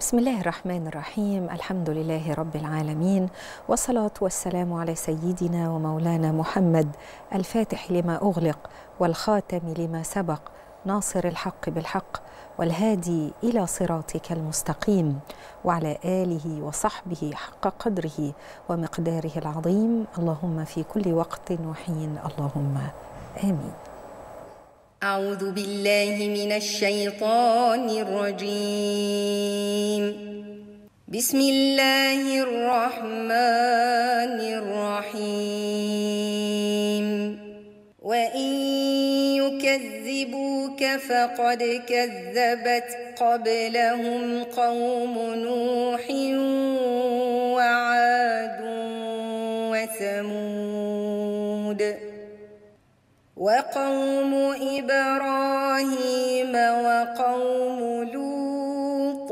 بسم الله الرحمن الرحيم الحمد لله رب العالمين والصلاة والسلام على سيدنا ومولانا محمد الفاتح لما أغلق والخاتم لما سبق ناصر الحق بالحق والهادي إلى صراطك المستقيم وعلى آله وصحبه حق قدره ومقداره العظيم اللهم في كل وقت وحين اللهم آمين أعوذ بالله من الشيطان الرجيم بسم الله الرحمن الرحيم وإن يكذبوك فقد كذبت قبلهم قوم نوح وعاد وثمود وقوم إبراهيم وقوم لوط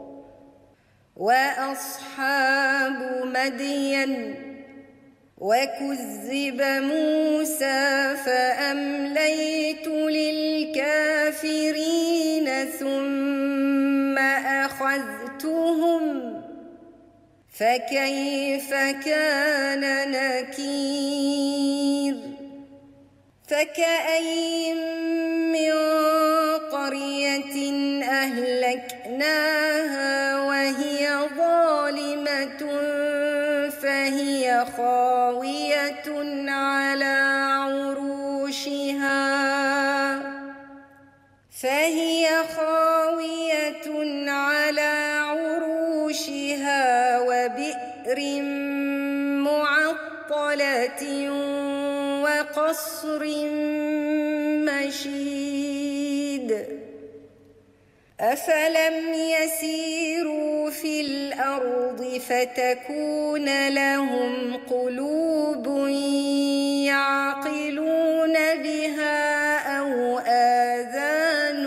وأصحاب مدين وكذب موسى فأمليت للكافرين ثم أخذتهم فكيف كان نكير فكأين من قرية أهلكناها وهي ظالمة فهي خاوية على عروشها فهي خاوية على عروشها وبئر معطلة وقصر مشيد أفلم يسيروا في الأرض فتكون لهم قلوب يعقلون بها أو آذان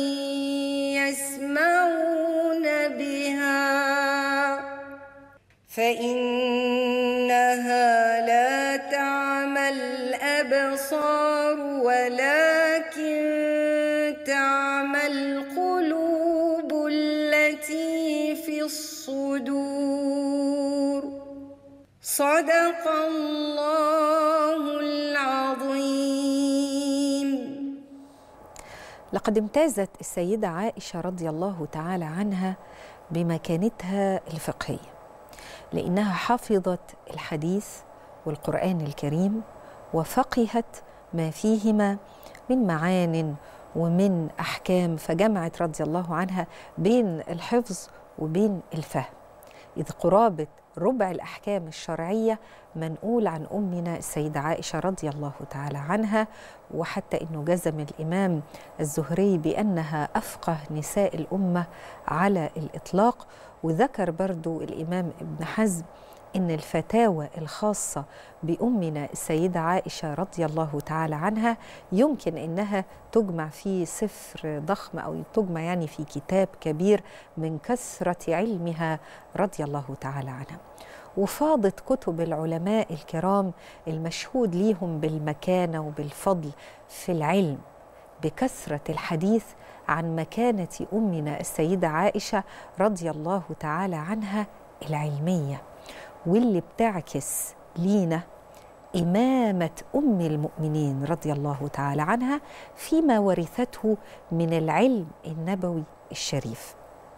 يسمعون بها فإنها لا تعمى الأبصار ولكن تعمى القلوب التي في الصدور صدق الله العظيم لقد امتازت السيدة عائشة رضي الله تعالى عنها بمكانتها الفقهية لأنها حفظت الحديث والقرآن الكريم وفقهت ما فيهما من معان ومن أحكام فجمعت رضي الله عنها بين الحفظ وبين الفهم إذ قرابة ربع الأحكام الشرعية منقول عن أمنا السيدة عائشة رضي الله تعالى عنها وحتى أنه جزم الإمام الزهري بأنها أفقه نساء الأمة على الإطلاق وذكر برضو الإمام ابن حزم إن الفتاوى الخاصة بأمنا السيدة عائشة رضي الله تعالى عنها يمكن إنها تجمع في سفر ضخم أو تجمع يعني في كتاب كبير من كثرة علمها رضي الله تعالى عنها وفاضت كتب العلماء الكرام المشهود ليهم بالمكانة وبالفضل في العلم بكثرة الحديث عن مكانة أمنا السيدة عائشة رضي الله تعالى عنها العلميه واللي بتعكس لينا إمامة أم المؤمنين رضي الله تعالى عنها فيما ورثته من العلم النبوي الشريف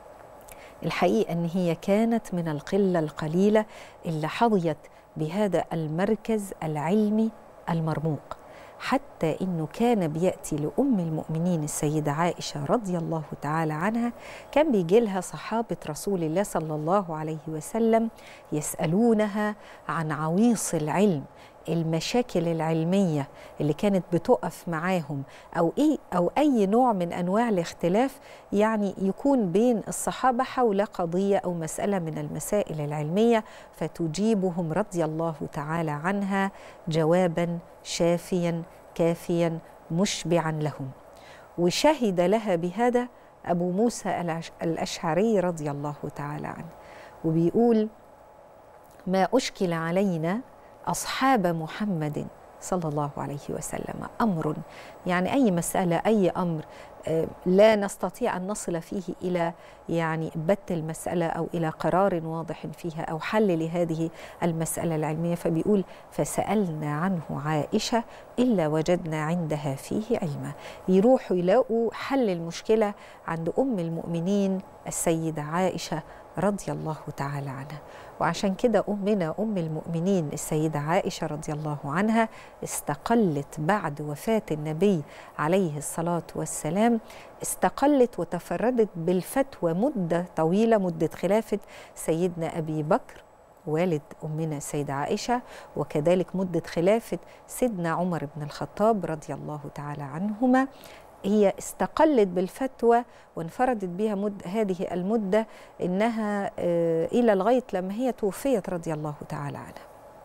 الحقيقة أن هي كانت من القلة القليلة اللي حظيت بهذا المركز العلمي المرموق حتى انه كان بياتي لام المؤمنين السيده عائشه رضي الله تعالى عنها كان بيجي لها صحابه رسول الله صلى الله عليه وسلم يسالونها عن عويص العلم المشاكل العلميه اللي كانت بتقف معاهم او ايه او اي نوع من انواع الاختلاف يعني يكون بين الصحابه حول قضيه او مساله من المسائل العلميه فتجيبهم رضي الله تعالى عنها جوابا شافيا كافيا مشبعا لهم وشهد لها بهذا ابو موسى الاشعري رضي الله تعالى عنه وبيقول ما اشكل علينا اصحاب محمد صلى الله عليه وسلم امر يعني اي مساله اي امر آه، لا نستطيع ان نصل فيه الى يعني بت المساله او الى قرار واضح فيها او حل لهذه المساله العلميه فبيقول فسالنا عنه عائشه الا وجدنا عندها فيه علما يروحوا يلاقوا حل المشكله عند ام المؤمنين السيده عائشه رضي الله تعالى عنها وعشان كده أمنا أم المؤمنين السيدة عائشة رضي الله عنها استقلت بعد وفاة النبي عليه الصلاة والسلام استقلت وتفردت بالفتوى مدة طويلة مدة خلافة سيدنا أبي بكر والد أمنا السيدة عائشة وكذلك مدة خلافة سيدنا عمر بن الخطاب رضي الله تعالى عنهما هي استقلت بالفتوى وانفردت بها مد هذه المدة إنها آه، إلى لغاية لما هي توفيت رضي الله تعالى عنها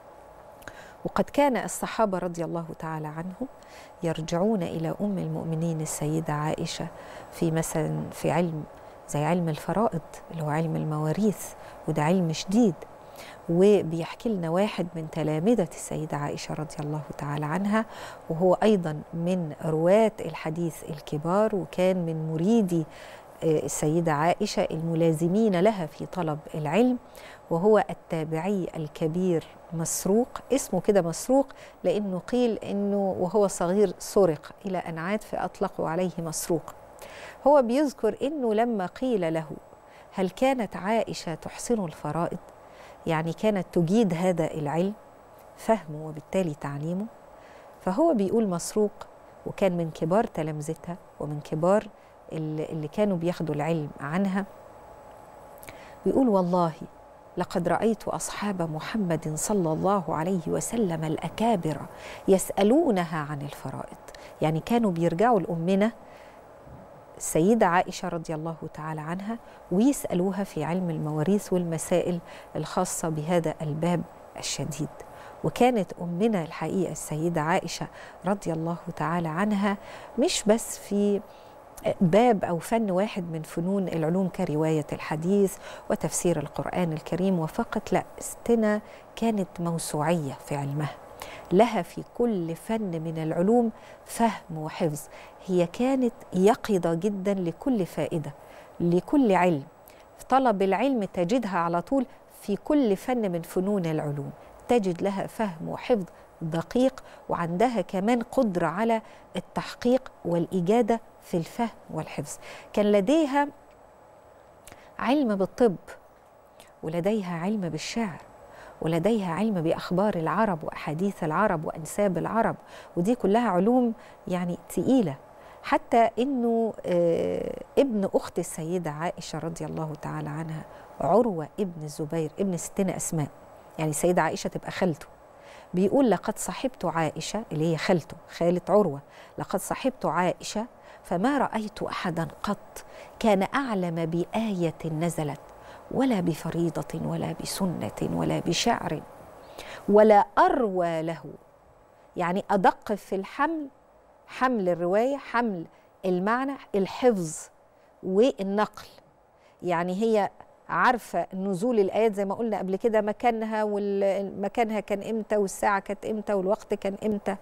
وقد كان الصحابة رضي الله تعالى عنهم يرجعون إلى أم المؤمنين السيدة عائشة في مثلا في علم زي علم الفرائض اللي هو علم المواريث وده علم شديد وبيحكي لنا واحد من تلامذة السيدة عائشة رضي الله تعالى عنها وهو أيضا من رواة الحديث الكبار وكان من مريدي آه، السيدة عائشة الملازمين لها في طلب العلم وهو التابعي الكبير مسروق اسمه كده مسروق لأنه قيل أنه وهو صغير سرق إلى أن عاد فأطلقوا عليه مسروق هو بيذكر أنه لما قيل له هل كانت عائشة تحسن الفرائض يعني كانت تجيد هذا العلم فهمه وبالتالي تعليمه فهو بيقول مسروق وكان من كبار تلامذتها ومن كبار اللي اللي كانوا بياخدوا العلم عنها بيقول والله لقد رأيت أصحاب محمد صلى الله عليه وسلم الأكابر يسألونها عن الفرائض يعني كانوا بيرجعوا لأمنا السيدة عائشة رضي الله تعالى عنها ويسألوها في علم المواريث والمسائل الخاصة بهذا الباب الشديد وكانت أمنا الحقيقة السيدة عائشة رضي الله تعالى عنها مش بس في باب أو فن واحد من فنون العلوم كرواية الحديث وتفسير القرآن الكريم وفقط لا استنا كانت موسوعية في علمها لها في كل فن من العلوم فهم وحفظ هي كانت يقظة جدا لكل فائدة لكل علم طلب العلم تجدها على طول في كل فن من فنون العلوم تجد لها فهم وحفظ دقيق وعندها كمان قدرة على التحقيق والإجادة في الفهم والحفظ كان لديها علم بالطب ولديها علم بالشعر ولديها علم بأخبار العرب وأحاديث العرب وأنساب العرب ودي كلها علوم يعني تقيلة حتى انه آه، ابن اخت السيده عائشه رضي الله تعالى عنها عروه ابن الزبير ابن ستنا اسماء يعني السيده عائشه تبقى خالته بيقول لقد صحبت عائشه اللي هي خالته خاله عروه لقد صحبت عائشه فما رايت احدا قط كان اعلم بايه نزلت ولا بفريضه ولا بسنه ولا بشعر ولا اروى له يعني ادق في الحمل حمل الروايه حمل المعنى الحفظ والنقل يعني هي عارفه نزول الايات زي ما قلنا قبل كده مكانها ومكانها كان امتى والساعه كانت امتى والوقت كان امتى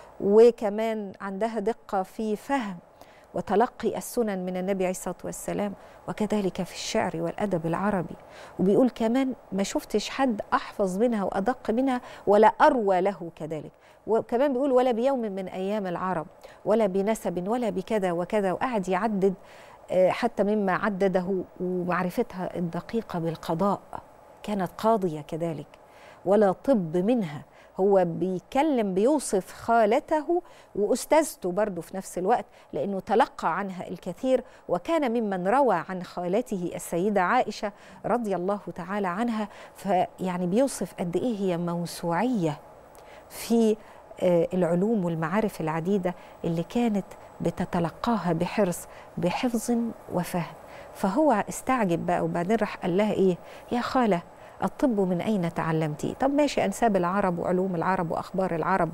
وكمان عندها دقه في فهم وتلقي السنن من النبي عليه الصلاه والسلام وكذلك في الشعر والادب العربي وبيقول كمان ما شفتش حد احفظ منها وادق منها ولا اروى له كذلك وكمان بيقول ولا بيوم من ايام العرب ولا بنسب ولا بكذا وكذا وقعد يعدد آه، حتى مما عدده ومعرفتها الدقيقه بالقضاء كانت قاضيه كذلك ولا طب منها هو بيكلم بيوصف خالته واستاذته برضه في نفس الوقت لانه تلقى عنها الكثير وكان ممن روى عن خالته السيده عائشه رضي الله تعالى عنها فيعني بيوصف قد ايه هي موسوعيه في آه، العلوم والمعارف العديده اللي كانت بتتلقاها بحرص بحفظ وفهم فهو استعجب بقى وبعدين راح قال لها ايه يا خاله الطب من اين تعلمتيه طب ماشي انساب العرب وعلوم العرب واخبار العرب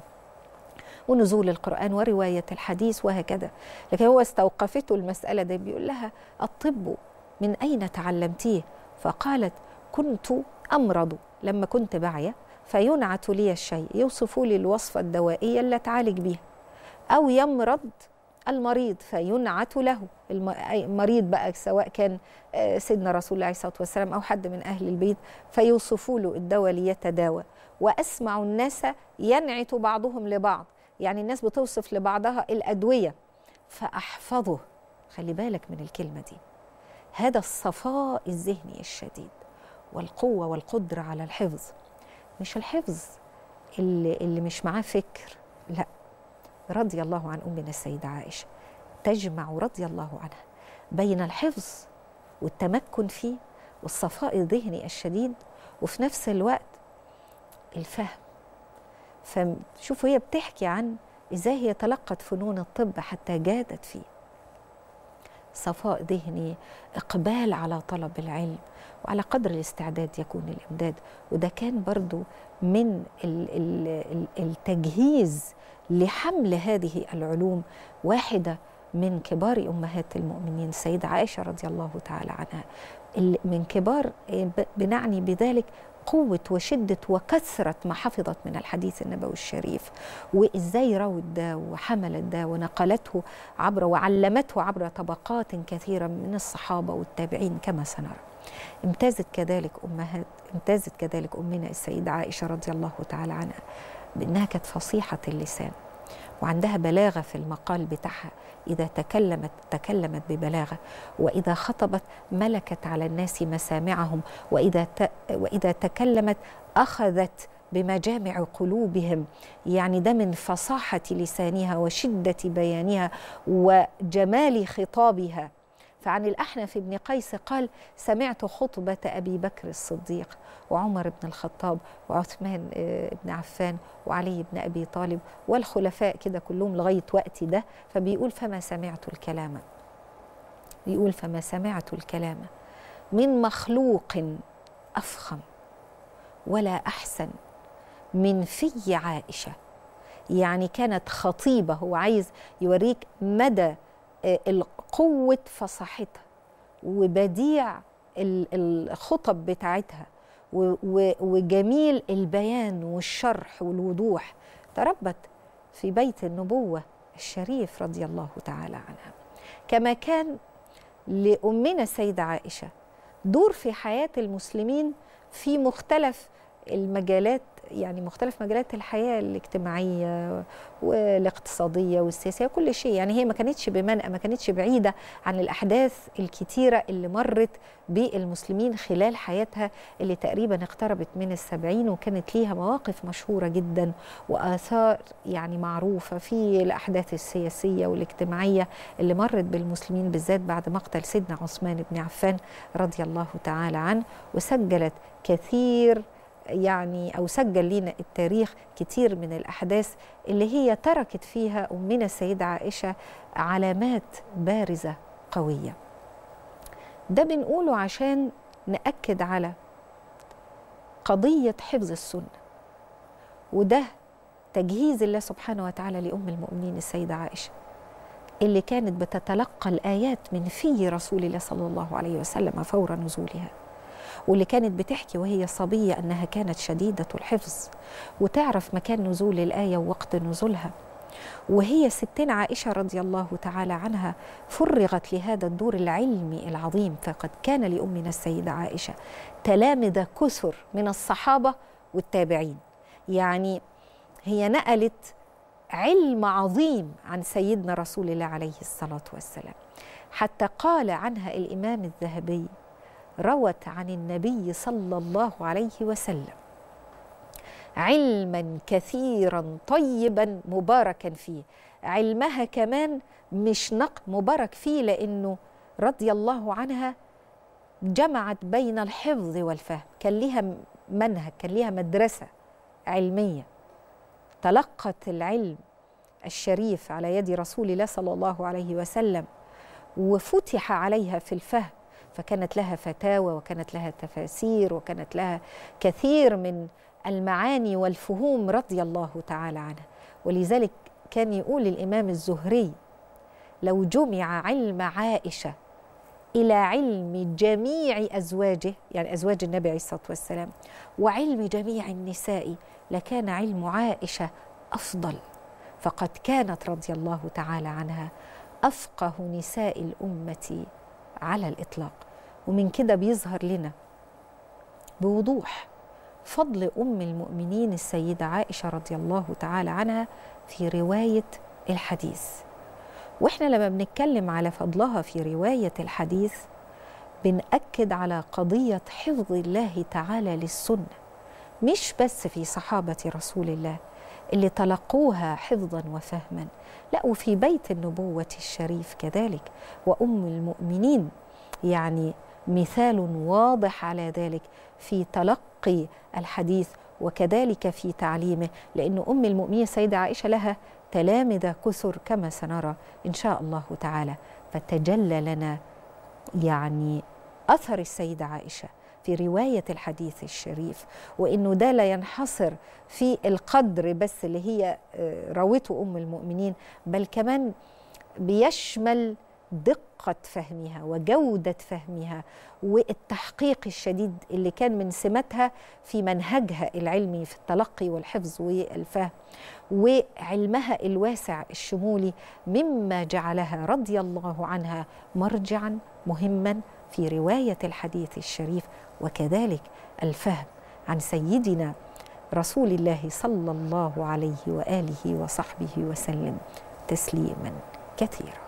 ونزول القرآن ورواية الحديث وهكذا لكن هو استوقفته المسألة دي بيقول لها الطب من أين تعلمتيه فقالت كنت أمرض لما كنت بعية فينعت لي الشيء يوصفوا لي الوصفة الدوائية اللي أتعالج بيها أو يمرض المريض فينعت له المريض بقى سواء كان سيدنا رسول الله عليه الصلاة والسلام أو حد من أهل البيت فيوصفوا له الدواء ليتداوى وأسمع الناس ينعت بعضهم لبعض يعني الناس بتوصف لبعضها الأدوية فأحفظه خلي بالك من الكلمة دي هذا الصفاء الذهني الشديد والقوة والقدرة على الحفظ مش الحفظ اللي, اللي مش معاه فكر لا رضي الله عن أمنا السيدة عائشة تجمع رضي الله عنها بين الحفظ والتمكن فيه والصفاء الذهني الشديد وفي نفس الوقت الفهم فشوفوا هي بتحكي عن ازاي هي تلقت فنون الطب حتى جادت فيه صفاء ذهني اقبال على طلب العلم وعلى قدر الاستعداد يكون الامداد وده كان برضو من التجهيز لحمل هذه العلوم واحده من كبار امهات المؤمنين السيده عائشه رضي الله تعالى عنها من كبار بنعني بذلك قوة وشدة وكثرة ما حفظت من الحديث النبوي الشريف وإزاي روت ده وحملت ده ونقلته عبر وعلمته عبر طبقات كثيرة من الصحابة والتابعين كما سنرى امتازت كذلك أمهات امتازت كذلك أمنا السيدة عائشة رضي الله تعالى عنها بأنها كانت فصيحة اللسان وعندها بلاغه في المقال بتاعها اذا تكلمت تكلمت ببلاغه واذا خطبت ملكت على الناس مسامعهم واذا ت... واذا تكلمت اخذت بمجامع قلوبهم يعني ده من فصاحه لسانها وشده بيانها وجمال خطابها فعن الأحنف بن قيس قال سمعت خطبة أبي بكر الصديق وعمر بن الخطاب وعثمان بن عفان وعلي بن أبي طالب والخلفاء كده كلهم لغاية وقت ده فبيقول فما سمعت الكلام بيقول فما سمعت الكلام من مخلوق أفخم ولا أحسن من في عائشة يعني كانت خطيبة هو عايز يوريك مدى قوة فصاحتها وبديع الخطب بتاعتها وجميل البيان والشرح والوضوح تربت في بيت النبوة الشريف رضي الله تعالى عنها كما كان لأمنا السيدة عائشة دور في حياة المسلمين في مختلف المجالات يعني مختلف مجالات الحياة الاجتماعية والاقتصادية والسياسية وكل شيء يعني هي ما كانتش بمنأى ما كانتش بعيدة عن الأحداث الكتيرة اللي مرت بالمسلمين خلال حياتها اللي تقريبا اقتربت من السبعين وكانت ليها مواقف مشهورة جدا وآثار يعني معروفة في الأحداث السياسية والاجتماعية اللي مرت بالمسلمين بالذات بعد مقتل سيدنا عثمان بن عفان رضي الله تعالى عنه وسجلت كثير يعني او سجل لنا التاريخ كتير من الاحداث اللي هي تركت فيها امنا السيده عائشه علامات بارزه قويه ده بنقوله عشان ناكد على قضيه حفظ السنه وده تجهيز الله سبحانه وتعالى لام المؤمنين السيده عائشه اللي كانت بتتلقى الايات من في رسول الله صلى الله عليه وسلم فور نزولها واللي كانت بتحكي وهي صبية أنها كانت شديدة الحفظ وتعرف مكان نزول الآية ووقت نزولها وهي ستنا عائشة رضي الله تعالى عنها فرغت لهذا الدور العلمي العظيم فقد كان لأمنا السيدة عائشة تلامذة كثر من الصحابة والتابعين يعني هي نقلت علم عظيم عن سيدنا رسول الله عليه الصلاة والسلام حتى قال عنها الإمام الذهبي روت عن النبي صلى الله عليه وسلم علما كثيرا طيبا مباركا فيه علمها كمان مش نقد مبارك فيه لانه رضي الله عنها جمعت بين الحفظ والفهم كان ليها منهج كان ليها مدرسه علميه تلقت العلم الشريف على يد رسول الله صلى الله عليه وسلم وفتح عليها في الفهم فكانت لها فتاوى وكانت لها تفاسير وكانت لها كثير من المعاني والفهوم رضي الله تعالى عنها ولذلك كان يقول الامام الزهري لو جمع علم عائشه إلى علم جميع أزواجه يعني أزواج النبي عليه الصلاة والسلام وعلم جميع النساء لكان علم عائشة أفضل فقد كانت رضي الله تعالى عنها أفقه نساء الأمة على الإطلاق ومن كده بيظهر لنا بوضوح فضل ام المؤمنين السيده عائشه رضي الله تعالى عنها في روايه الحديث واحنا لما بنتكلم على فضلها في روايه الحديث بنأكد على قضيه حفظ الله تعالى للسنه مش بس في صحابه رسول الله اللي تلقوها حفظا وفهما لا وفي بيت النبوه الشريف كذلك وام المؤمنين يعني مثال واضح على ذلك في تلقي الحديث وكذلك في تعليمه لأن أم المؤمنين السيدة عائشة لها تلامذة كثر كما سنرى إن شاء الله تعالى فتجلى لنا يعني أثر السيدة عائشة في رواية الحديث الشريف وإنه ده لا ينحصر في القدر بس اللي هي روته أم المؤمنين بل كمان بيشمل دقة فهمها وجودة فهمها والتحقيق الشديد اللي كان من سماتها في منهجها العلمي في التلقي والحفظ والفهم وعلمها الواسع الشمولي مما جعلها رضي الله عنها مرجعا مهما في رواية الحديث الشريف وكذلك الفهم عن سيدنا رسول الله صلى الله عليه وآله وصحبه وسلم تسليما كثيرا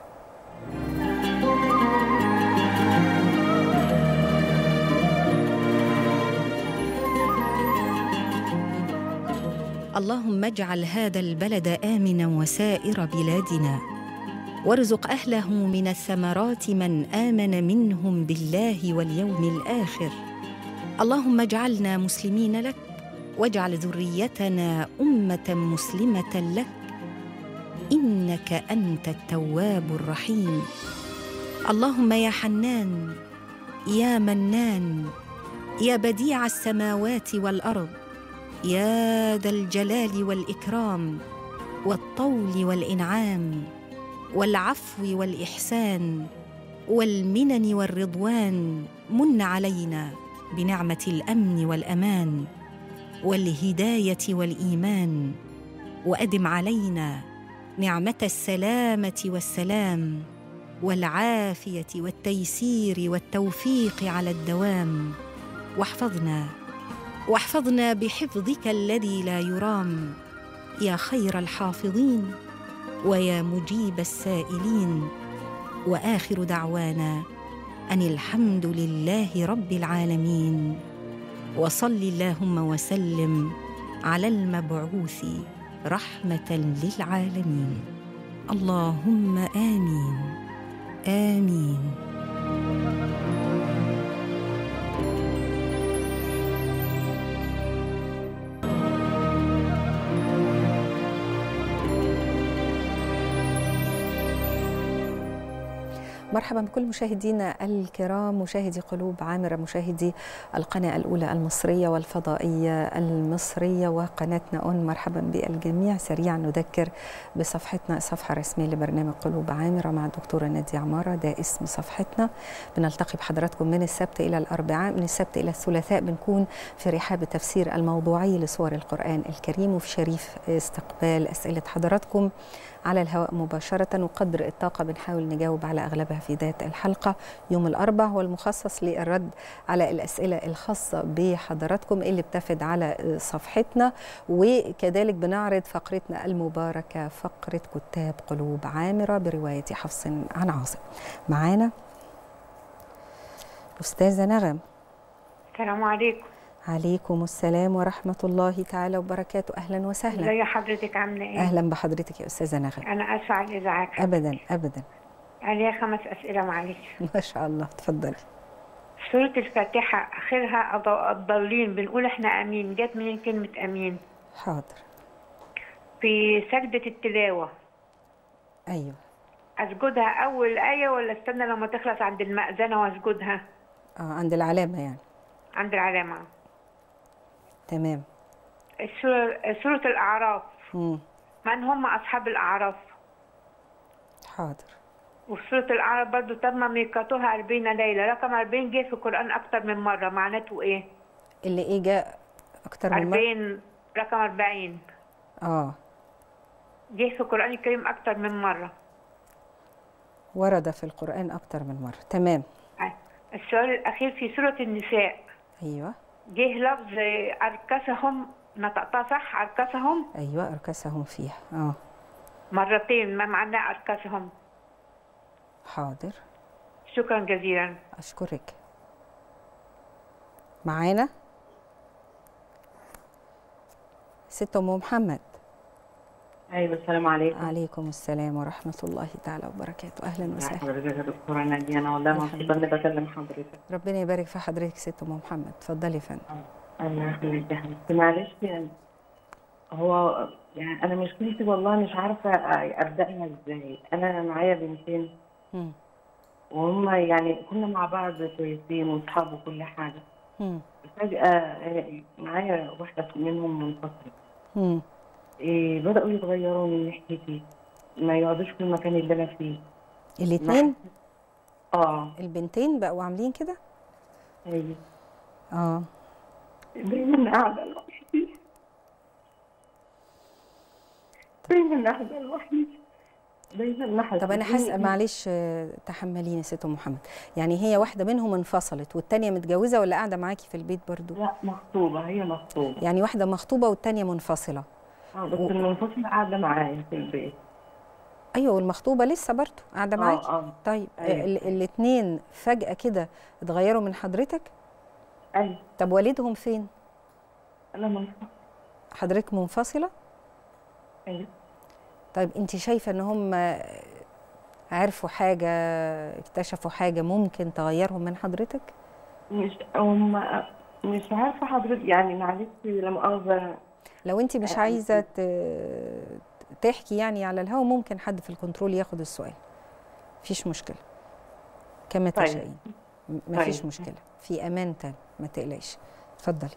اللهم اجعل هذا البلد امنا وسائر بلادنا وارزق اهله من الثمرات من امن منهم بالله واليوم الاخر اللهم اجعلنا مسلمين لك واجعل ذريتنا امه مسلمه لك انك انت التواب الرحيم اللهم يا حنان يا منان يا بديع السماوات والارض يا ذا الجلال والاكرام والطول والانعام والعفو والاحسان والمنن والرضوان من علينا بنعمه الامن والامان والهدايه والايمان وادم علينا نعمه السلامه والسلام والعافيه والتيسير والتوفيق على الدوام واحفظنا واحفظنا بحفظك الذي لا يرام يا خير الحافظين ويا مجيب السائلين واخر دعوانا ان الحمد لله رب العالمين وصل اللهم وسلم على المبعوث رحمه للعالمين اللهم امين امين مرحبا بكل مشاهدينا الكرام مشاهدي قلوب عامرة مشاهدي القناة الأولى المصرية والفضائية المصرية وقناتنا أون مرحبا بالجميع سريعا نذكر بصفحتنا الصفحة الرسمية لبرنامج قلوب عامرة مع الدكتورة نادية عمارة ده اسم صفحتنا بنلتقي بحضراتكم من السبت إلى الأربعاء من السبت إلى الثلاثاء بنكون في رحاب التفسير الموضوعي لصور القرآن الكريم وفي شريف استقبال أسئلة حضراتكم على الهواء مباشرة وقدر الطاقة بنحاول نجاوب على أغلبها في ذات الحلقة يوم الأربع هو المخصص للرد على الأسئلة الخاصة بحضراتكم اللي بتفد على صفحتنا وكذلك بنعرض فقرتنا المباركة فقرة كتاب قلوب عامرة برواية حفص عن عاصم معانا أستاذة نغم السلام عليكم عليكم السلام ورحمة الله تعالى وبركاته أهلا وسهلا ازي حضرتك عامله ايه أهلا بحضرتك يا أستاذة نغم انا اسفه على الازعاج أبدا أبدا عليها خمس اسئله معلش ما شاء الله تفضلي سوره الفاتحه اخرها أض- الضالين بنقول احنا امين جت منين كلمه امين حاضر في سجده التلاوه أيوه اسجدها اول ايه ولا استنى لما تخلص عند المأذنه واسجدها آه عند العلامة يعني عند العلامه تمام السورة سورة الأعراف مم. من هم أصحاب الأعراف حاضر وفي سورة الأعراف برضو تم ميقاتها 40 ليلة رقم 40 جه في القرآن أكتر من مرة معناته إيه؟ اللي ايه جاء اكتر من مرة 40 رقم 40 اه جه في القرآن الكريم أكتر من مرة ورد في القرآن اكتر من مرة تمام السؤال الأخير في سورة النساء ايوه جه لفظ أركسهم نطقتها صح أركسهم ايوه اركسهم فيها اه مرتين ما معناه أركسهم حاضر شكرا جزيلا اشكرك معانا ست ام محمد ايوه السلام عليكم عليكم السلام ورحمة الله تعالى وبركاته أهلا وسهلا حضرتك يا دكتوره ناديه انا والله الحمد مبسوطه اني بكلم حضرتك ربنا يبارك في حضرتك ست أم محمد اتفضلي يا فندم الله يخليك يا حبيبتي معلش يعني هو يعني انا مشكلتي والله مش عارفه ابداها ازاي انا معايا بنتين مم. وهم يعني كنا مع بعض كويسين واصحاب وكل حاجه مم. فجاه آه، معايا واحده منهم منفصله مم. إيه بداوا يتغيروا من ناحيتي ما يقعدوش في المكان اللي انا فيه الاتنين اه البنتين بقوا عاملين كده ايوه اه دايما قاعدة لوحدي دايما قاعدة لوحدي دايما ما طب انا حسيتني- هسأل معلش آه، تحمليني يا ست أم محمد يعني هي واحدة منهم انفصلت والتانية متجوزة ولا قاعدة معاكي في البيت برضو لا مخطوبة هي مخطوبة يعني واحدة مخطوبة والتانية منفصلة اه بس المنفصلة قاعدة معايا في البيت ايوه والمخطوبة لسه برضو قاعدة اه معاكي اه طيب أيوة. ال- الاتنين فجأة كده اتغيروا من حضرتك ايوه طب والدهم فين انا منفصلة حضرتك منفصلة ايوه طيب انت شايفة ان هم عرفوا حاجة اكتشفوا حاجة ممكن تغيرهم من حضرتك مش هم مش عارفة حضرتك يعني معلش لا مؤاخذة لو انت مش آه، عايزة ت- تحكي يعني على الهوا ممكن حد في الكنترول ياخد السؤال مفيش مشكلة كما طيب. تشائين م- مفيش طيب. مشكلة في امان تام ما تقلقيش اتفضلي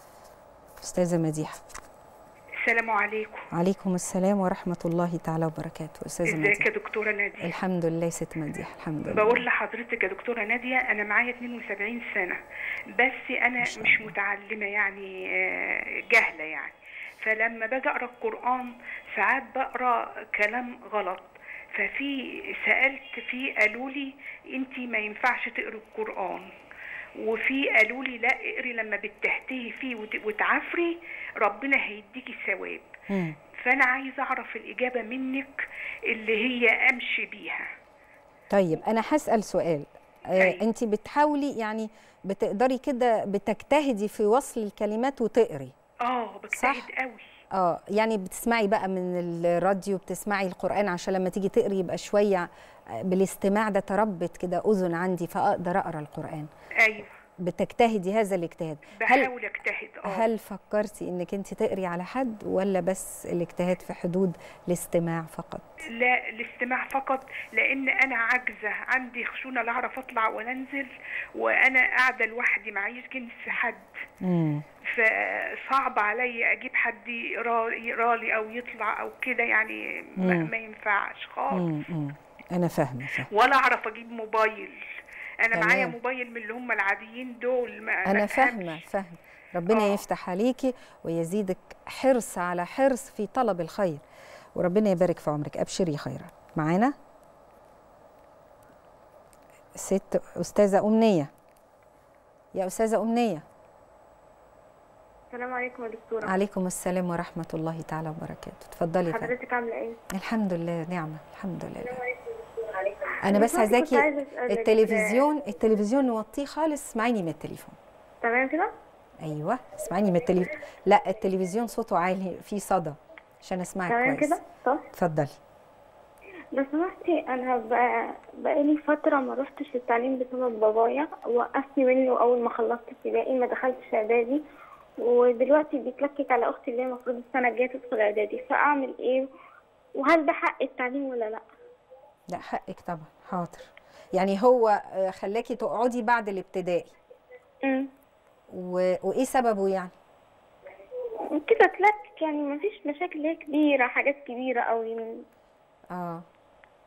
استاذة مديحة السلام عليكم عليكم السلام ورحمة الله تعالى وبركاته استاذة ازيك مديحة يا دكتوره ناديه الحمد لله يا ست مديحة الحمد لله بقول لحضرتك يا دكتوره ناديه انا معايا 72 سنه بس انا شاء مش متعلمه يعني آه، جاهله يعني فلما باجي اقرا القران ساعات بقرا كلام غلط ففي سالت في قالوا لي انت ما ينفعش تقري القران وفي قالوا لي لا اقري لما بتهتهي فيه وت- وتعافري ربنا هيديكي ثواب مم. فانا عايزه اعرف الاجابه منك اللي هي امشي بيها طيب انا هسال سؤال آه أيوة. انت بتحاولي يعني بتقدري كده بتجتهدي في وصل الكلمات وتقري اه بجتهد قوي اه يعني بتسمعي بقى من الراديو بتسمعي القران عشان لما تيجي تقري يبقى شويه آه، بالاستماع ده تربت كده اذن عندي فاقدر اقرا القران ايوه بتجتهدي هذا الاجتهاد هل بحاول اجتهد اه هل فكرتي انك انت تقري على حد ولا بس الاجتهاد في حدود الاستماع فقط لا الاستماع فقط لان انا عاجزه عندي خشونه لا اعرف اطلع ولا انزل وانا قاعده لوحدي معيش جنس حد امم فصعب عليا اجيب حد يقرا يقرا لي او يطلع او كده يعني ما, مم. ما ينفعش خالص امم انا فاهمه فاهمه ولا اعرف اجيب موبايل انا تمام. معايا موبايل من اللي هم العاديين دول ما انا ما فاهمه أفهمش. فاهمه ربنا آه. يفتح عليكي ويزيدك حرص على حرص في طلب الخير وربنا يبارك في عمرك ابشري خيرا معانا ست استاذه امنيه يا استاذه امنيه السلام عليكم يا دكتورة عليكم السلام ورحمه الله تعالى وبركاته اتفضلي يا فندم. حضرتك عاملة ايه؟ الحمد لله نعمه الحمد لله انا أنا بس دلوقتي كنت عايزاكي عايزة أسألك، التلفزيون التلفزيون نوطيه خالص اسمعيني من التليفون تمام كده؟ ايوه اسمعيني من التلفزيون لا التلفزيون صوته عالي فيه صدى عشان اسمعك تمام كويس كده؟ طب اتفضلي لو سمحتي أنا بقى بقالي فترة ما روحتش التعليم بسبب بابايا وقفني منه أول ما خلصت ابتدائي ما دخلتش إعدادي ودلوقتي بيتلكك على أختي اللي هي المفروض السنة الجاية تدخل إعدادي فأعمل إيه؟ وهل ده حق التعليم ولا لأ؟ لا حقك طبعا حاضر يعني هو آه، خلاكي تقعدي بعد الابتدائي امم و... وايه سببه يعني كده اتلكك يعني مفيش مشاكل هي كبيرة حاجات كبيرة أوي اه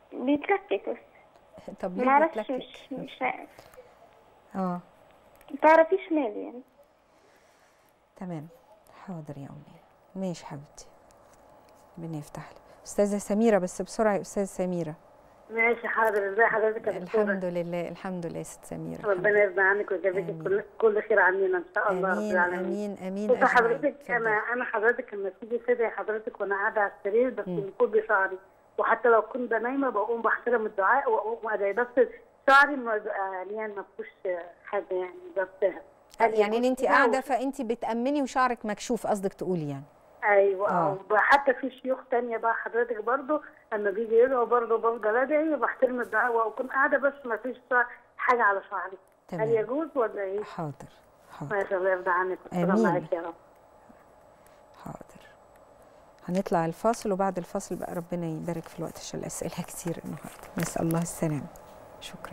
بيتلكك بس طب ليه معرفش بتلكك؟ مش مش عارف. اه متعرفيش مالي يعني تمام حاضر يا امي ماشي حبيبتي ربنا يفتح لك استاذه سميره بس بسرعه يا استاذه سميره ماشي حاضر ازي حضرتك يا دكتورة الحمد لله الحمد لله يا ست سميره ربنا يرضى عنك ويجازيك آمين. كل كل خير عننا ان شاء الله رب امين العالمين امين امين بصي أجمعين. حضرتك اتفضل. انا انا حضرتك لما تيجي تدعي حضرتك وانا قاعده على السرير بس مم. بيكون بشعري وحتى لو كنت نايمه بقوم بحترم الدعاء واقوم ادعي بس شعري ما بقى- يعني ما فيهوش حاجه يعني بس يعني ان انت قاعده فانت بتامني وشعرك مكشوف قصدك تقولي يعني ايوه آه. آه. حتى في شيوخ تانية بقى حضرتك برضو لما بيجي يدعوا برضو بفضل ادعي وبحترم الدعاء واكون قاعده بس ما فيش حاجه على شعري هل تمام يجوز ولا ايه؟ حاضر حاضر ما شاء الله يرضى عنك والسلام آمين. عليك يا رب حاضر هنطلع الفاصل وبعد الفاصل بقى ربنا يبارك في الوقت عشان الاسئله كتير النهارده نسال الله السلامه شكرا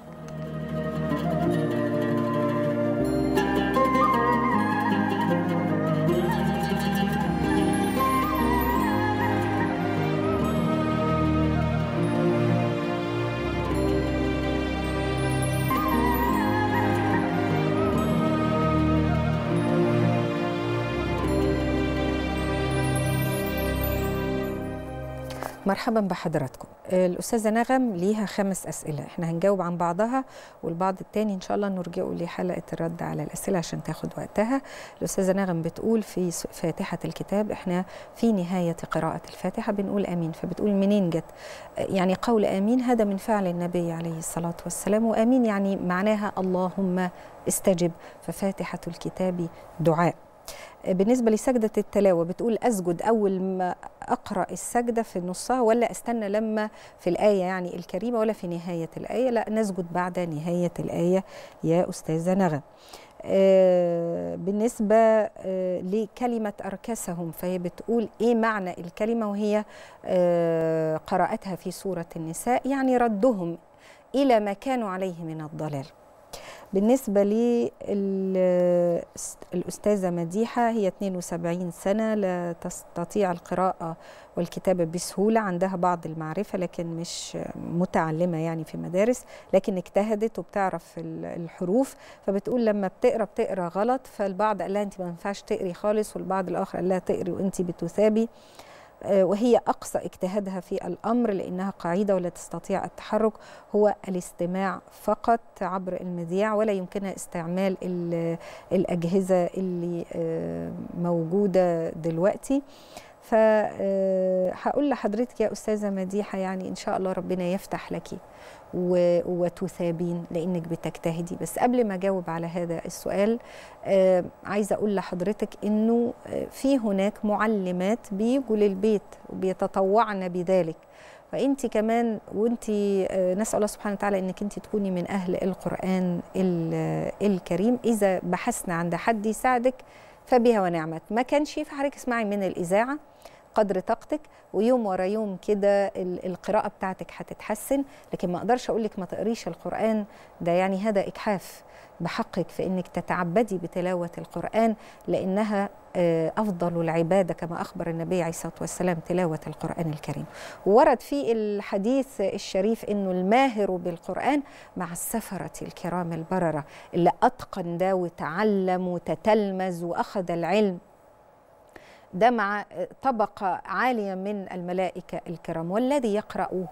مرحبا بحضراتكم الأستاذة نغم ليها خمس أسئلة احنا هنجاوب عن بعضها والبعض التاني إن شاء الله نرجعه لحلقة الرد على الأسئلة عشان تاخد وقتها الأستاذة نغم بتقول في س- فاتحة الكتاب احنا في نهاية قراءة الفاتحة بنقول آمين فبتقول منين جت يعني قول آمين هذا من فعل النبي عليه الصلاة والسلام وآمين يعني معناها اللهم استجب ففاتحة الكتاب دعاء بالنسبة لسجدة التلاوة بتقول أسجد أول ما أقرأ السجدة في نصها ولا أستنى لما في الآية يعني الكريمة ولا في نهاية الآية لا نسجد بعد نهاية الآية يا أستاذة نغم آه، بالنسبة آه، لكلمة أركسهم فهي بتقول إيه معنى الكلمة وهي آه، قراءتها في سورة النساء يعني ردهم إلى ما كانوا عليه من الضلال بالنسبة للأستاذة مديحة هي 72 سنة لا تستطيع القراءة والكتابة بسهولة عندها بعض المعرفة لكن مش متعلمة يعني في مدارس لكن اجتهدت وبتعرف ال- الحروف فبتقول لما بتقرا بتقرا غلط فالبعض قال لها انت ما ينفعش تقري خالص والبعض الاخر قال لها تقري وانت بتثابي آه، وهي اقصى اجتهادها في الامر لانها قاعده ولا تستطيع التحرك هو الاستماع فقط عبر المذياع ولا يمكنها استعمال ال- الاجهزه اللي آه، موجوده دلوقتي فهقول لحضرتك يا استاذه مديحه يعني ان شاء الله ربنا يفتح لك و- وتثابين لانك بتجتهدي بس قبل ما اجاوب على هذا السؤال آه، عايزه اقول لحضرتك انه آه، في هناك معلمات بيجوا للبيت وبيتطوعن بذلك فانت كمان وانت آه، نسال الله سبحانه وتعالى انك انت تكوني من اهل القران ال- الكريم اذا بحثنا عند حد يساعدك فبها ونعمت ما كانش فحضرتك اسمعي من الاذاعه قدر طاقتك ويوم ورا يوم كده ال- القراءه بتاعتك هتتحسن لكن ما اقدرش اقول لك ما تقريش القران ده يعني هذا اجحاف بحقك في انك تتعبدي بتلاوه القران لانها آه، افضل العباده كما اخبر النبي عليه الصلاه والسلام تلاوه القران الكريم ورد في الحديث الشريف انه الماهر بالقران مع السفره الكرام البرره اللي اتقن ده وتعلم وتتلمذ واخذ العلم ده مع طبقة عالية من الملائكة الكرام والذي يقرأه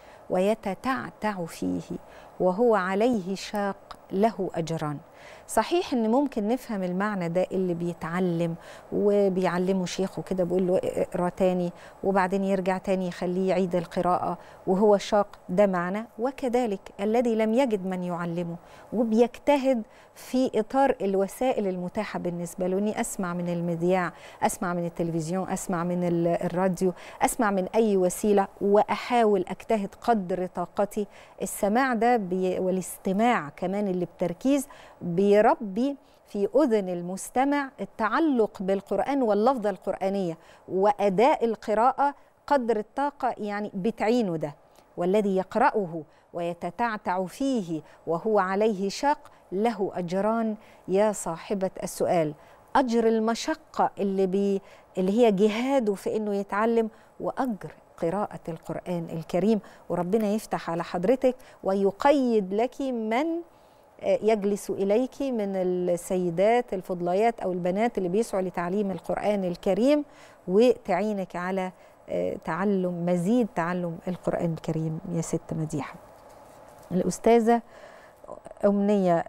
ويتتعتع فيه وهو عليه شاق له أجران صحيح ان ممكن نفهم المعنى ده اللي بيتعلم وبيعلمه شيخه كده بيقول له اقرا تاني وبعدين يرجع تاني يخليه يعيد القراءه وهو شاق ده معنى وكذلك الذي لم يجد من يعلمه وبيجتهد في اطار الوسائل المتاحه بالنسبه له اني اسمع من المذياع اسمع من التلفزيون اسمع من ال- الراديو اسمع من اي وسيله واحاول اجتهد قدر طاقتي السماع ده بي والاستماع كمان اللي بتركيز بيربي في اذن المستمع التعلق بالقران واللفظه القرانيه واداء القراءه قدر الطاقه يعني بتعينه ده والذي يقرأه ويتتعتع فيه وهو عليه شاق له أجران يا صاحبة السؤال أجر المشقة اللي, بي اللي هي جهاده في إنه يتعلم وأجر قراءة القرآن الكريم وربنا يفتح على حضرتك ويقيد لك من يجلس إليك من السيدات الفضليات أو البنات اللي بيسعوا لتعليم القرآن الكريم وتعينك على تعلم مزيد تعلم القرآن الكريم يا ست مديحة الأستاذة أمنية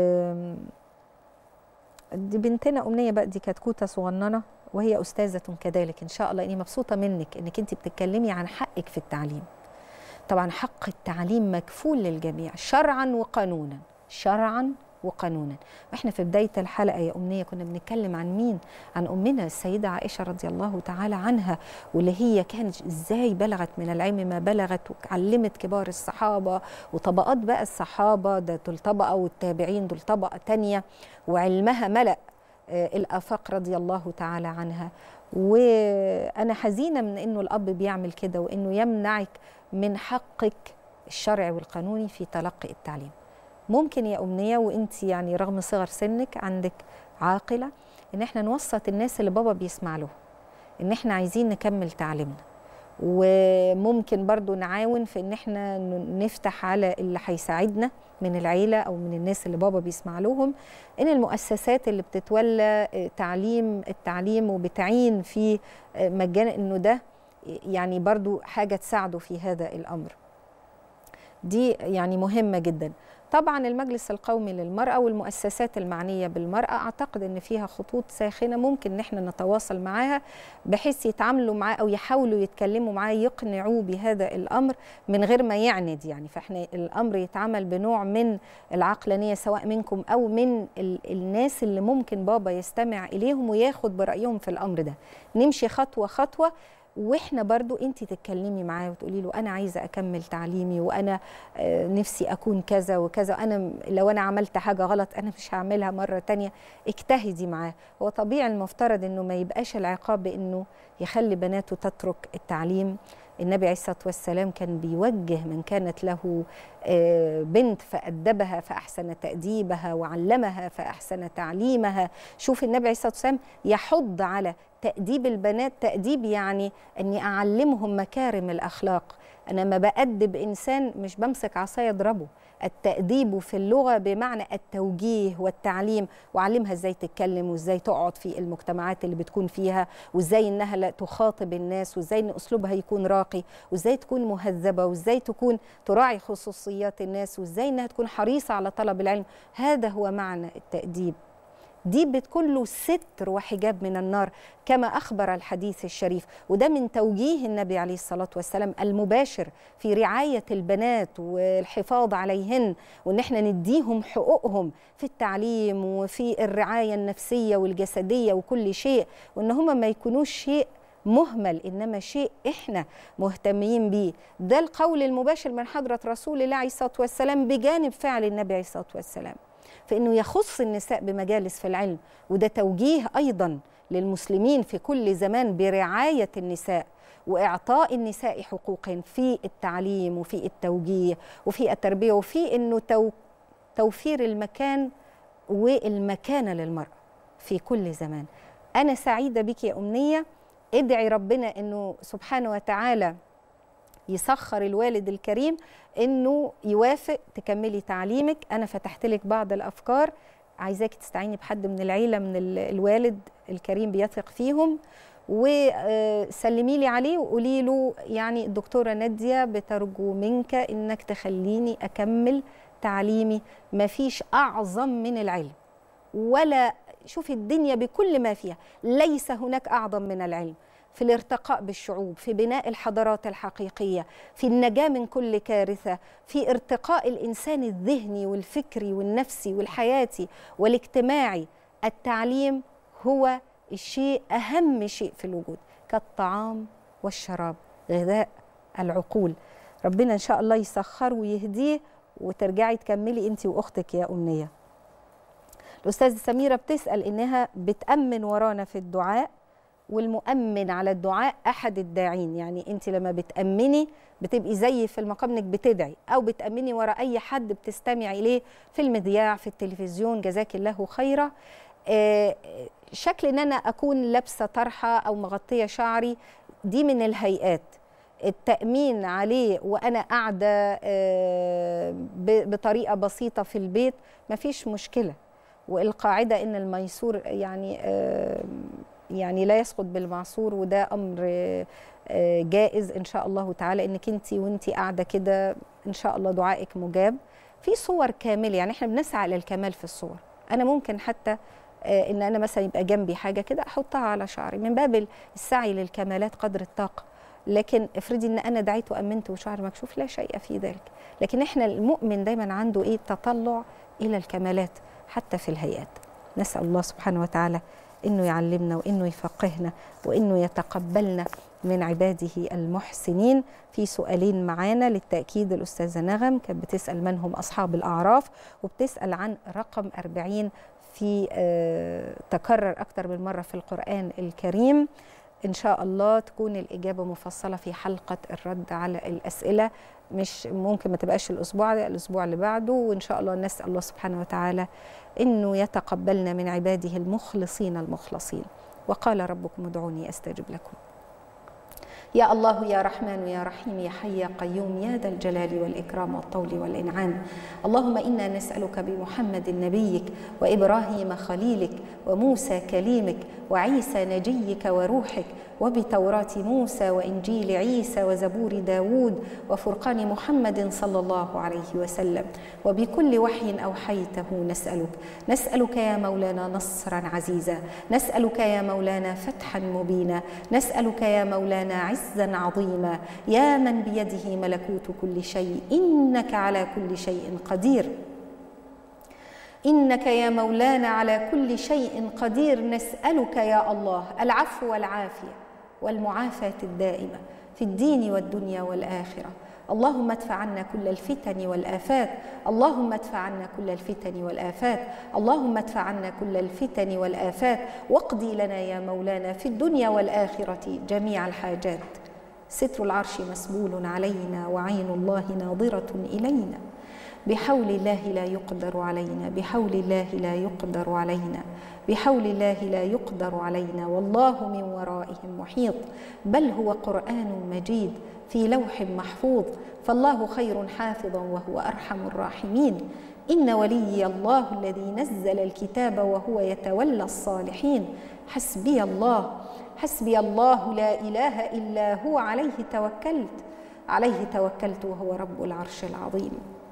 دي بنتنا أمنية بقى دي كتكوتة صغننة وهي أستاذة كذلك إن شاء الله إني مبسوطة منك إنك أنت بتتكلمي عن حقك في التعليم طبعا حق التعليم مكفول للجميع شرعا وقانونا شرعا وقانونا واحنا في بدايه الحلقه يا امنيه كنا بنتكلم عن مين عن امنا السيده عائشه رضي الله تعالى عنها واللي هي كانت ازاي بلغت من العلم ما بلغت وعلمت كبار الصحابه وطبقات بقى الصحابه ده دول طبقه والتابعين دول طبقه تانية وعلمها ملا الافاق رضي الله تعالى عنها وانا حزينه من انه الاب بيعمل كده وانه يمنعك من حقك الشرعي والقانوني في تلقي التعليم ممكن يا أمنية وانت يعني رغم صغر سنك عندك عاقلة ان احنا نوسط الناس اللي بابا بيسمع له ان احنا عايزين نكمل تعليمنا وممكن برضو نعاون في ان احنا نفتح على اللي هيساعدنا من العيلة أو من الناس اللي بابا بيسمع لهم إن المؤسسات اللي بتتولى تعليم التعليم وبتعين في مجان إنه ده يعني برضو حاجة تساعده في هذا الأمر دي يعني مهمة جدا طبعا المجلس القومي للمرأة والمؤسسات المعنية بالمرأة أعتقد أن فيها خطوط ساخنة ممكن أن احنا نتواصل معاها بحيث يتعاملوا معاه أو يحاولوا يتكلموا معاه يقنعوه بهذا الأمر من غير ما يعند يعني فإحنا الأمر يتعمل بنوع من العقلانية سواء منكم أو من ال الناس اللي ممكن بابا يستمع إليهم وياخد برأيهم في الأمر ده نمشي خطوة خطوة واحنا برضو انت تتكلمي معاه وتقولي له انا عايزه اكمل تعليمي وانا نفسي اكون كذا وكذا انا لو انا عملت حاجه غلط انا مش هعملها مره تانية اجتهدي معاه هو طبيعي المفترض انه ما يبقاش العقاب بانه يخلي بناته تترك التعليم النبي عليه الصلاه والسلام كان بيوجه من كانت له بنت فادبها فاحسن تاديبها وعلمها فاحسن تعليمها شوف النبي عليه الصلاه والسلام يحض على تاديب البنات تاديب يعني اني اعلمهم مكارم الاخلاق انا ما بادب انسان مش بمسك عصايه اضربه التأديب في اللغة بمعنى التوجيه والتعليم وعلمها ازاي تتكلم وازاي تقعد في المجتمعات اللي بتكون فيها وازاي انها لا تخاطب الناس وازاي ان اسلوبها يكون راقي وازاي تكون مهذبة وازاي تكون تراعي خصوصيات الناس وازاي انها تكون حريصة على طلب العلم هذا هو معنى التأديب دي بتكون له ستر وحجاب من النار كما أخبر الحديث الشريف وده من توجيه النبي عليه الصلاة والسلام المباشر في رعاية البنات والحفاظ عليهن وإن احنا نديهم حقوقهم في التعليم وفي الرعاية النفسية والجسدية وكل شيء وإن هم ما يكونوش شيء مهمل انما شيء احنا مهتمين بيه ده القول المباشر من حضره رسول الله عليه الصلاه والسلام بجانب فعل النبي عليه الصلاه والسلام فانه يخص النساء بمجالس في العلم وده توجيه ايضا للمسلمين في كل زمان برعايه النساء واعطاء النساء حقوقهن في التعليم وفي التوجيه وفي التربيه وفي انه تو توفير المكان والمكانه للمراه في كل زمان انا سعيده بك يا امنيه ادعي ربنا انه سبحانه وتعالى يسخر الوالد الكريم انه يوافق تكملي تعليمك انا فتحت لك بعض الافكار عايزاك تستعيني بحد من العيله من الوالد الكريم بيثق فيهم وسلمي لي عليه وقولي له يعني الدكتوره ناديه بترجو منك انك تخليني اكمل تعليمي مفيش اعظم من العلم ولا شوفي الدنيا بكل ما فيها ليس هناك اعظم من العلم في الارتقاء بالشعوب في بناء الحضارات الحقيقيه في النجاه من كل كارثه في ارتقاء الانسان الذهني والفكري والنفسي والحياتي والاجتماعي التعليم هو الشيء اهم شيء في الوجود كالطعام والشراب غذاء العقول ربنا ان شاء الله يسخره ويهديه وترجعي تكملي انت واختك يا امنيه الاستاذه سميره بتسال انها بتامن ورانا في الدعاء والمؤمن على الدعاء احد الداعين يعني انت لما بتامني بتبقي زي في المقام انك بتدعي او بتامني ورا اي حد بتستمع اليه في المذياع في التلفزيون جزاك الله خيرا آه شكل ان انا اكون لابسه طرحه او مغطيه شعري دي من الهيئات التامين عليه وانا قاعده آه، ب- بطريقه بسيطه في البيت مفيش مشكله والقاعده ان الميسور يعني آه، يعني لا يسقط بالمعصور وده امر آه، آه، جائز ان شاء الله تعالى انك انت وانت قاعده كده ان شاء الله دعائك مجاب في صور كامله يعني احنا بنسعى للكمال في الصور انا ممكن حتى آه، ان انا مثلا يبقى جنبي حاجه كده احطها على شعري من باب السعي للكمالات قدر الطاقه لكن افرضي ان انا دعيت وامنت وشعر مكشوف لا شيء في ذلك لكن احنا المؤمن دايما عنده ايه تطلع الى الكمالات حتى في الهيئات نسال الله سبحانه وتعالى انه يعلمنا وانه يفقهنا وانه يتقبلنا من عباده المحسنين في سؤالين معانا للتاكيد الاستاذه نغم كانت بتسال من هم اصحاب الاعراف وبتسال عن رقم 40 في آه، تكرر اكثر من مره في القران الكريم ان شاء الله تكون الاجابه مفصله في حلقه الرد على الاسئله مش ممكن ما تبقاش الاسبوع ده الاسبوع اللي بعده وان شاء الله نسال الله سبحانه وتعالى انه يتقبلنا من عباده المخلصين المخلصين وقال ربكم ادعوني استجب لكم يا الله يا رحمن يا رحيم يا حي يا قيوم يا ذا الجلال والإكرام والطول والإنعام اللهم إنا نسألك بمحمد نبيك وإبراهيم خليلك وموسى كليمك وعيسى نجيك وروحك وبتوراة موسى وإنجيل عيسى وزبور داود وفرقان محمد صلى الله عليه وسلم وبكل وحي أوحيته نسألك نسألك يا مولانا نصرا عزيزا نسألك يا مولانا فتحا مبينا نسألك يا مولانا عزا عظيما يا من بيده ملكوت كل شيء إنك على كل شيء قدير إنك يا مولانا على كل شيء قدير نسألك يا الله العفو والعافية والمعافاة الدائمة في الدين والدنيا والآخرة اللهم ادفع عنا كل الفتن والآفات اللهم ادفع عنا كل الفتن والآفات اللهم ادفع عنا كل الفتن والآفات واقضي لنا يا مولانا في الدنيا والآخرة جميع الحاجات ستر العرش مسبول علينا وعين الله ناظرة إلينا بحول الله لا يقدر علينا بحول الله لا يقدر علينا بحول الله لا يقدر علينا والله من ورائهم محيط بل هو قرآن مجيد في لوح محفوظ فالله خير حافظا وهو أرحم الراحمين إن ولي الله الذي نزل الكتاب وهو يتولى الصالحين حسبي الله حسبي الله لا إله إلا هو عليه توكلت عليه توكلت وهو رب العرش العظيم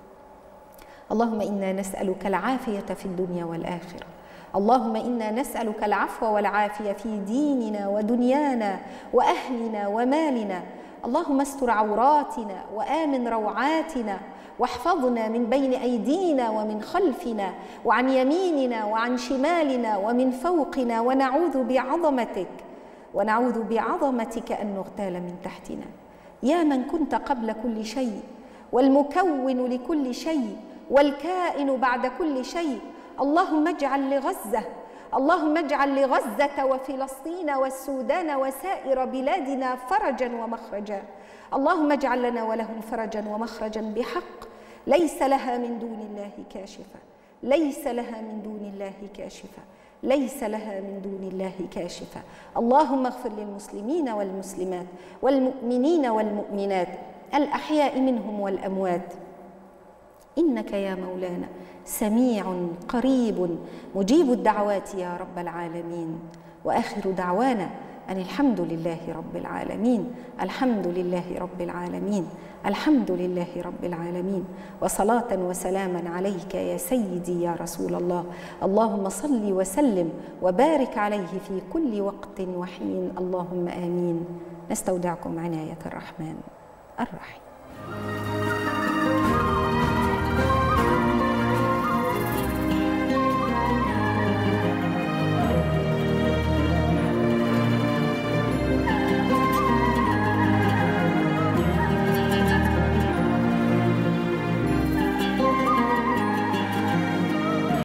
اللهم انا نسالك العافيه في الدنيا والاخره اللهم انا نسالك العفو والعافيه في ديننا ودنيانا واهلنا ومالنا اللهم استر عوراتنا وامن روعاتنا واحفظنا من بين ايدينا ومن خلفنا وعن يميننا وعن شمالنا ومن فوقنا ونعوذ بعظمتك ونعوذ بعظمتك ان نغتال من تحتنا يا من كنت قبل كل شيء والمكون لكل شيء والكائن بعد كل شيء اللهم اجعل لغزه اللهم اجعل لغزه وفلسطين والسودان وسائر بلادنا فرجا ومخرجا اللهم اجعل لنا ولهم فرجا ومخرجا بحق ليس لها من دون الله كاشفه ليس لها من دون الله كاشفه ليس لها من دون الله كاشفه اللهم اغفر للمسلمين والمسلمات والمؤمنين والمؤمنات الاحياء منهم والاموات انك يا مولانا سميع قريب مجيب الدعوات يا رب العالمين واخر دعوانا ان الحمد لله رب العالمين الحمد لله رب العالمين الحمد لله رب العالمين وصلاه وسلاما عليك يا سيدي يا رسول الله اللهم صل وسلم وبارك عليه في كل وقت وحين اللهم امين نستودعكم عنايه الرحمن الرحيم